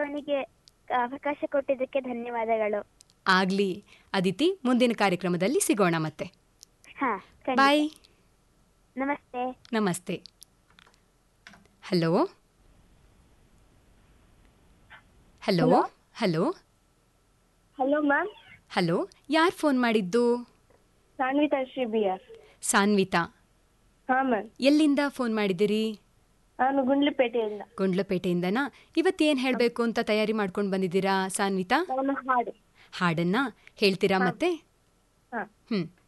ಆಕಾಶವಾಣಿಗೆ ಅವಕಾಶ ಕೊಟ್ಟಿದ್ದಕ್ಕೆ ಧನ್ಯವಾದಗಳು ಆಗ್ಲಿ ಅದಿತಿ ಮುಂದಿನ ಕಾರ್ಯಕ್ರಮದಲ್ಲಿ ಸಿಗೋಣ ಮತ್ತೆ ಹಾ ಖಂಡಿತ. ಬಾಯ್ ನಮಸ್ತೆ ನಮಸ್ತೆ hello hello hello hello ma'am hello ಯಾರು ಫೋನ್ ಮಾಡಿದ್ದು ಸಾನ್ವಿತಾ ಶ್ರೀ ಬಿ ಆರ್ ಸಾನ್ವಿತಾ ಹಾ ಮ್ಯಾಮ್ ಎಲ್ಲಿಂದ ಫೋನ್ ಮಾಡಿದಿರಿ ನಾನು ಗುಂಡ್ಲುಪೇಟೆಯಿಂದ ಗೊಂಡ್ಲಪೇಟೆಯಿಂದನಾ ಇವತ್ತೇನು ಹೇಳಬೇಕು ಅಂತ ತಯಾರಿ ಮಾಡ್ಕೊಂಡು ಬಂದಿದ್ದೀರಾ ಸಾನ್ವಿತಾ ನಾನು ಹಾಡು ಹಾಡನ್ನ ಹೇಳ್ತೀರಾ ಮತ್ತೆ ಹಾ ಹ್ಮ್